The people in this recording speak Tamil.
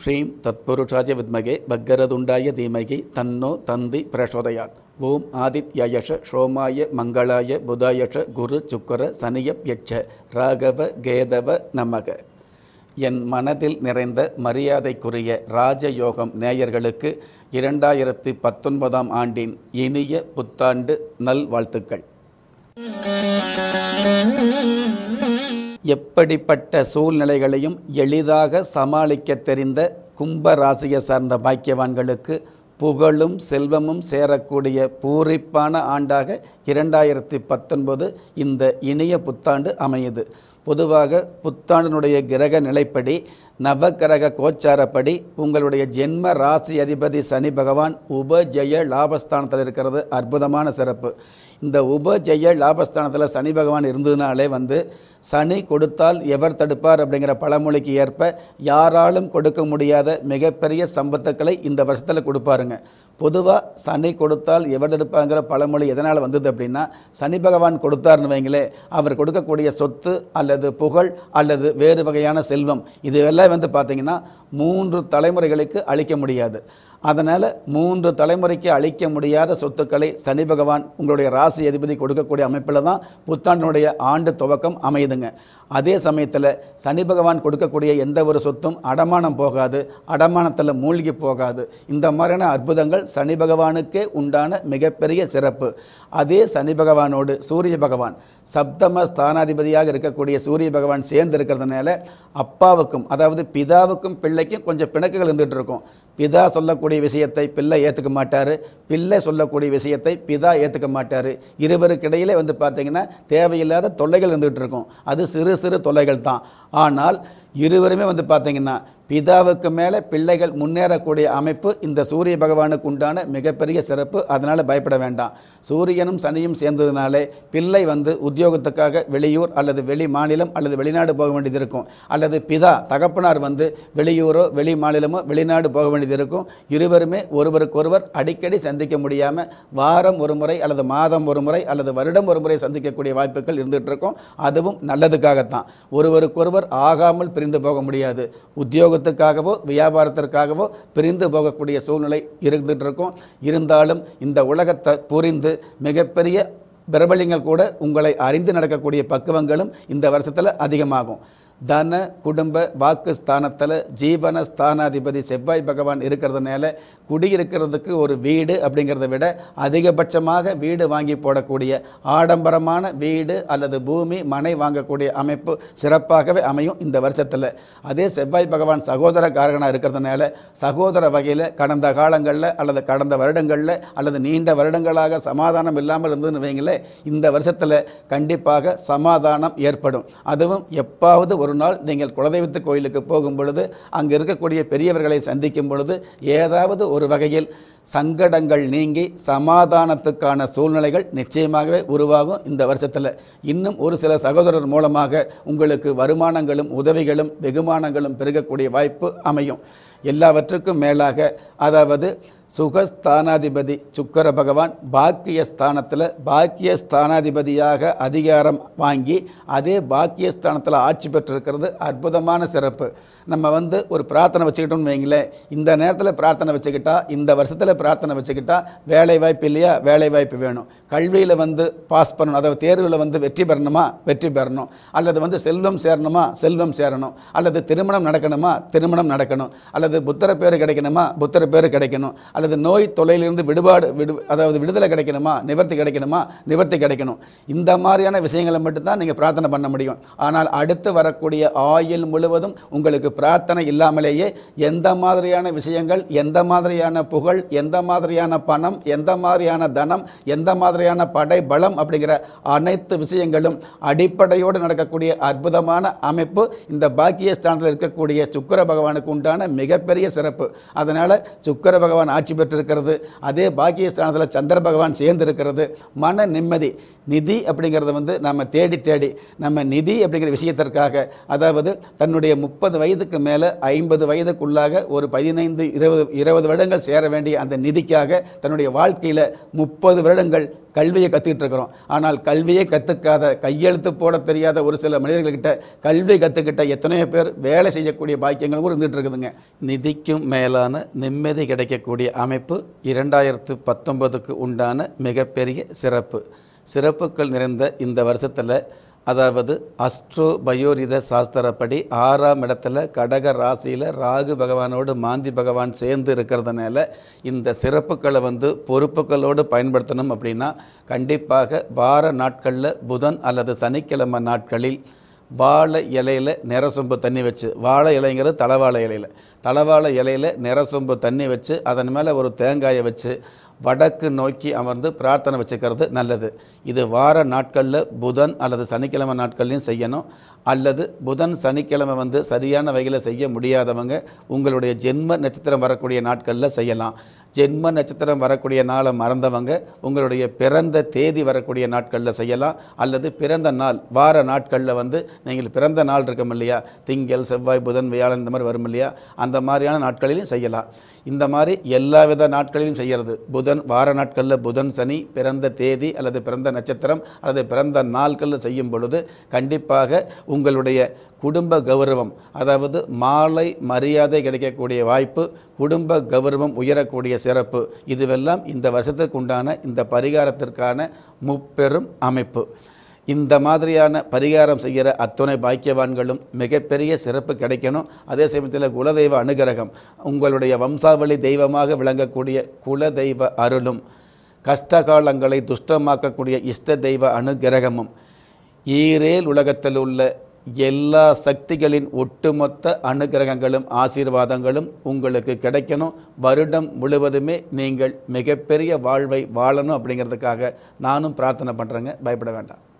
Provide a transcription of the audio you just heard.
ஸ்ரீம் தத்புருஷாய வித்மகே பக்கரதுண்டாய தீமகி தன்னோ தந்தி பிரசோதயாத் ஓம் ஆதித்யயஷ ஷோமாய மங்களாய புதாயஷ குரு சுக்கர சனியப் யட்ச ராகவ கேதவ நமக என் மனதில் நிறைந்த மரியாதைக்குரிய ராஜயோகம் நேயர்களுக்கு இரண்டாயிரத்தி பத்தொன்பதாம் ஆண்டின் இனிய புத்தாண்டு நல்வாழ்த்துக்கள் எப்படிப்பட்ட சூழ்நிலைகளையும் எளிதாக சமாளிக்க தெரிந்த கும்ப ராசியை சார்ந்த பாக்கியவான்களுக்கு புகழும் செல்வமும் சேரக்கூடிய பூரிப்பான ஆண்டாக இரண்டாயிரத்தி பத்தொன்பது இந்த இனிய புத்தாண்டு அமையுது பொதுவாக புத்தாண்டினுடைய கிரக நிலைப்படி நவக்கிரக கோச்சாரப்படி உங்களுடைய ஜென்ம ராசி அதிபதி சனி பகவான் உபஜெய லாபஸ்தானத்தில் இருக்கிறது அற்புதமான சிறப்பு இந்த உபஜெய லாபஸ்தானத்தில் சனி பகவான் இருந்ததுனாலே வந்து சனி கொடுத்தால் எவர் தடுப்பார் அப்படிங்கிற பழமொழிக்கு ஏற்ப யாராலும் கொடுக்க முடியாத மிகப்பெரிய சம்பத்துக்களை இந்த வருஷத்தில் கொடுப்பாருங்க பொதுவாக சனி கொடுத்தால் எவர் தடுப்பாங்கிற பழமொழி எதனால் வந்தது அப்படின்னா சனி பகவான் கொடுத்தார்னு வைங்களே அவர் கொடுக்கக்கூடிய சொத்து அல்லது புகழ் அல்லது வேறு வகையான செல்வம் இதுவெல்லாம் வந்து பார்த்தீங்கன்னா மூன்று தலைமுறைகளுக்கு அளிக்க முடியாது அதனால் மூன்று தலைமுறைக்கு அளிக்க முடியாத சொத்துக்களை சனி பகவான் உங்களுடைய ராசி அதிபதி கொடுக்கக்கூடிய அமைப்பில் தான் புத்தாண்டினுடைய ஆண்டு துவக்கம் அமையுதுங்க அதே சமயத்தில் சனி பகவான் கொடுக்கக்கூடிய எந்த ஒரு சொத்தும் அடமானம் போகாது அடமானத்தில் மூழ்கி போகாது இந்த மாதிரியான அற்புதங்கள் சனி பகவானுக்கே உண்டான மிகப்பெரிய சிறப்பு அதே சனி பகவானோடு சூரிய பகவான் சப்தம ஸ்தானாதிபதியாக இருக்கக்கூடிய சூரிய பகவான் சேர்ந்து இருக்கிறதுனால அப்பாவுக்கும் அதாவது பிதாவுக்கும் பிள்ளைக்கும் கொஞ்சம் பிணக்குகள் இருந்துகிட்டு இருக்கும் பிதா சொல்லக்கூடிய விஷயத்தை பிள்ளை ஏற்றுக்க மாட்டார் பிள்ளை சொல்லக்கூடிய விஷயத்தை பிதா ஏற்றுக்க மாட்டார் இருவருக்கு இடையிலே வந்து பார்த்தீங்கன்னா தேவையில்லாத தொல்லைகள் இருந்துகிட்டு இருக்கும் அது சிறு சிறு தொல்லைகள் தான் ஆனால் இருவருமே வந்து பார்த்தீங்கன்னா பிதாவுக்கு மேலே பிள்ளைகள் முன்னேறக்கூடிய அமைப்பு இந்த சூரிய பகவானுக்கு உண்டான மிகப்பெரிய சிறப்பு அதனால் பயப்பட வேண்டாம் சூரியனும் சனியும் சேர்ந்ததுனாலே பிள்ளை வந்து உத்தியோகத்துக்காக வெளியூர் அல்லது வெளி மாநிலம் அல்லது வெளிநாடு போக வேண்டியது இருக்கும் அல்லது பிதா தகப்பனார் வந்து வெளியூரோ வெளி மாநிலமோ வெளிநாடு போக வேண்டியது இருக்கும் இருவருமே ஒருவருக்கொருவர் அடிக்கடி சந்திக்க முடியாமல் வாரம் ஒரு முறை அல்லது மாதம் ஒரு முறை அல்லது வருடம் ஒரு முறை சந்திக்கக்கூடிய வாய்ப்புகள் இருந்துகிட்டு இருக்கும் அதுவும் நல்லதுக்காகத்தான் ஒருவருக்கொருவர் ஆகாமல் பிரிந்து போக முடியாது உத்தியோகத்துக்காகவோ வியாபாரத்திற்காகவோ பிரிந்து போகக்கூடிய சூழ்நிலை இருந்துகிட்டு இருக்கும் இருந்தாலும் இந்த உலகத்தை புரிந்து மிகப்பெரிய பிரபலிங்கள் கூட உங்களை அறிந்து நடக்கக்கூடிய பக்குவங்களும் இந்த வருஷத்தில் அதிகமாகும் தன குடும்ப வாக்கு ஸ்தானத்தில் ஜீவன ஸ்தானாதிபதி செவ்வாய் பகவான் இருக்கிறதுனால குடியிருக்கிறதுக்கு ஒரு வீடு அப்படிங்கிறத விட அதிகபட்சமாக வீடு வாங்கி போடக்கூடிய ஆடம்பரமான வீடு அல்லது பூமி மனை வாங்கக்கூடிய அமைப்பு சிறப்பாகவே அமையும் இந்த வருஷத்தில் அதே செவ்வாய் பகவான் சகோதர காரகனாக இருக்கிறதுனால சகோதர வகையில் கடந்த காலங்களில் அல்லது கடந்த வருடங்களில் அல்லது நீண்ட வருடங்களாக சமாதானம் இல்லாமல் இருந்ததுன்னு வைங்களேன் இந்த வருஷத்தில் கண்டிப்பாக சமாதானம் ஏற்படும் அதுவும் எப்பாவது ஒரு நாள் நீங்கள் குலதெய்வத்து கோயிலுக்கு போகும் பொழுது அங்கே இருக்கக்கூடிய பெரியவர்களை சந்திக்கும் பொழுது ஏதாவது ஒரு வகையில் சங்கடங்கள் நீங்கி சமாதானத்துக்கான சூழ்நிலைகள் நிச்சயமாகவே உருவாகும் இந்த வருஷத்தில் இன்னும் ஒரு சில சகோதரர் மூலமாக உங்களுக்கு வருமானங்களும் உதவிகளும் வெகுமானங்களும் பெருகக்கூடிய வாய்ப்பு அமையும் எல்லாவற்றுக்கும் மேலாக அதாவது சுகஸ்தானாதிபதி சுக்கர பகவான் பாக்கிய ஸ்தானத்தில் பாக்கிய ஸ்தானாதிபதியாக அதிகாரம் வாங்கி அதே பாக்கிய ஸ்தானத்தில் ஆட்சி பெற்றிருக்கிறது அற்புதமான சிறப்பு நம்ம வந்து ஒரு பிரார்த்தனை வச்சுக்கிட்டோம்னு வைங்களேன் இந்த நேரத்தில் பிரார்த்தனை வச்சுக்கிட்டா இந்த வருஷத்தில் பிரார்த்தனை வச்சுக்கிட்டா வேலை வாய்ப்பு இல்லையா வேலை வாய்ப்பு வேணும் கல்வியில் வந்து பாஸ் பண்ணணும் அதாவது தேர்வில் வந்து வெற்றி பெறணுமா வெற்றி பெறணும் அல்லது வந்து செல்வம் சேரணுமா செல்வம் சேரணும் அல்லது திருமணம் நடக்கணுமா திருமணம் நடக்கணும் அல்லது புத்தர பேர் கிடைக்கணுமா புத்தர பேர் கிடைக்கணும் அல்லது நோய் தொல்லையிலிருந்து விடுபாடு விடு அதாவது விடுதலை கிடைக்கணுமா நிவர்த்தி கிடைக்கணுமா நிவர்த்தி கிடைக்கணும் இந்த மாதிரியான விஷயங்களை மட்டும்தான் நீங்கள் பிரார்த்தனை பண்ண முடியும் ஆனால் அடுத்து வரக்கூடிய ஆயுள் முழுவதும் உங்களுக்கு பிரார்த்தனை இல்லாமலேயே எந்த மாதிரியான விஷயங்கள் எந்த மாதிரியான புகழ் எந்த மாதிரியான பணம் எந்த மாதிரியான தனம் எந்த மாதிரியான படை பலம் அப்படிங்கிற அனைத்து விஷயங்களும் அடிப்படையோடு நடக்கக்கூடிய அற்புதமான அமைப்பு இந்த பாக்கிய ஸ்தானத்தில் இருக்கக்கூடிய சுக்கர பகவானுக்கு உண்டான மிகப்பெரிய சிறப்பு அதனால் சுக்கர பகவான் ஆட்சி பெற்றிருக்கிறது அதே பாக்கிய ஸ்தானத்தில் சந்திர பகவான் சேர்ந்து இருக்கிறது மன நிம்மதி நிதி அப்படிங்கிறத வந்து நம்ம தேடி தேடி நம்ம நிதி அப்படிங்கிற விஷயத்திற்காக அதாவது தன்னுடைய முப்பது வயதுக்கு மேலே ஐம்பது வயதுக்குள்ளாக ஒரு பதினைந்து இருபது இருபது வருடங்கள் சேர வேண்டிய அந்த நிதிக்காக தன்னுடைய வாழ்க்கையில் முப்பது வருடங்கள் கல்வியை கற்றுக்கிட்டு இருக்கிறோம் ஆனால் கல்வியை கற்றுக்காத கையெழுத்து போட தெரியாத ஒரு சில மனிதர்கள்கிட்ட கல்வி கற்றுக்கிட்ட எத்தனையோ பேர் வேலை செய்யக்கூடிய பாக்கியங்கள் கூட இருந்துகிட்டு இருக்குதுங்க நிதிக்கும் மேலான நிம்மதி கிடைக்கக்கூடிய அமைப்பு இரண்டாயிரத்து பத்தொன்பதுக்கு உண்டான மிகப்பெரிய சிறப்பு சிறப்புகள் நிறைந்த இந்த வருஷத்தில் அதாவது அஸ்ட்ரோ பயோரித சாஸ்திரப்படி ஆறாம் இடத்துல கடக ராசியில் ராகு பகவானோடு மாந்தி பகவான் சேர்ந்து இருக்கிறதுனால இந்த சிறப்புகளை வந்து பொறுப்புகளோடு பயன்படுத்தணும் அப்படின்னா கண்டிப்பாக வார நாட்களில் புதன் அல்லது சனிக்கிழமை நாட்களில் வாழை இலையில் நிறசொம்பு தண்ணி வச்சு வாழை இலைங்கிறது தலவாழை இலையில் தலவாழை இலையில் நிறசொம்பு தண்ணி வச்சு அதன் மேலே ஒரு தேங்காயை வச்சு வடக்கு நோக்கி அமர்ந்து பிரார்த்தனை வச்சுக்கிறது நல்லது இது வார நாட்களில் புதன் அல்லது சனிக்கிழமை நாட்கள்லையும் செய்யணும் அல்லது புதன் சனிக்கிழமை வந்து சரியான வகையில் செய்ய முடியாதவங்க உங்களுடைய ஜென்ம நட்சத்திரம் வரக்கூடிய நாட்களில் செய்யலாம் ஜென்ம நட்சத்திரம் வரக்கூடிய நாளை மறந்தவங்க உங்களுடைய பிறந்த தேதி வரக்கூடிய நாட்களில் செய்யலாம் அல்லது பிறந்த நாள் வார நாட்களில் வந்து நீங்கள் பிறந்த நாள் இருக்கும் இல்லையா திங்கள் செவ்வாய் புதன் வியாழன் இந்த மாதிரி வரும் இல்லையா அந்த மாதிரியான நாட்களிலும் செய்யலாம் இந்த மாதிரி எல்லா வித நாட்களிலும் செய்கிறது புதன் வார நாட்களில் புதன் சனி பிறந்த தேதி அல்லது பிறந்த நட்சத்திரம் அல்லது பிறந்த நாட்களில் செய்யும் பொழுது கண்டிப்பாக உங்களுடைய குடும்ப கௌரவம் அதாவது மாலை மரியாதை கிடைக்கக்கூடிய வாய்ப்பு குடும்ப கௌரவம் உயரக்கூடிய சிறப்பு இதுவெல்லாம் இந்த வருஷத்துக்கு உண்டான இந்த பரிகாரத்திற்கான முப்பெரும் அமைப்பு இந்த மாதிரியான பரிகாரம் செய்கிற அத்துணை பாக்கியவான்களும் மிகப்பெரிய சிறப்பு கிடைக்கணும் அதே சமயத்தில் குலதெய்வ அனுகிரகம் உங்களுடைய வம்சாவளி தெய்வமாக விளங்கக்கூடிய குலதெய்வ அருளும் கஷ்டகாலங்களை துஷ்டமாக்கக்கூடிய இஷ்ட தெய்வ அனுகிரகமும் ஈரேல் உலகத்தில் உள்ள எல்லா சக்திகளின் ஒட்டுமொத்த அனுகிரகங்களும் ஆசீர்வாதங்களும் உங்களுக்கு கிடைக்கணும் வருடம் முழுவதுமே நீங்கள் மிகப்பெரிய வாழ்வை வாழணும் அப்படிங்கிறதுக்காக நானும் பிரார்த்தனை பண்ணுறேங்க பயப்பட வேண்டாம்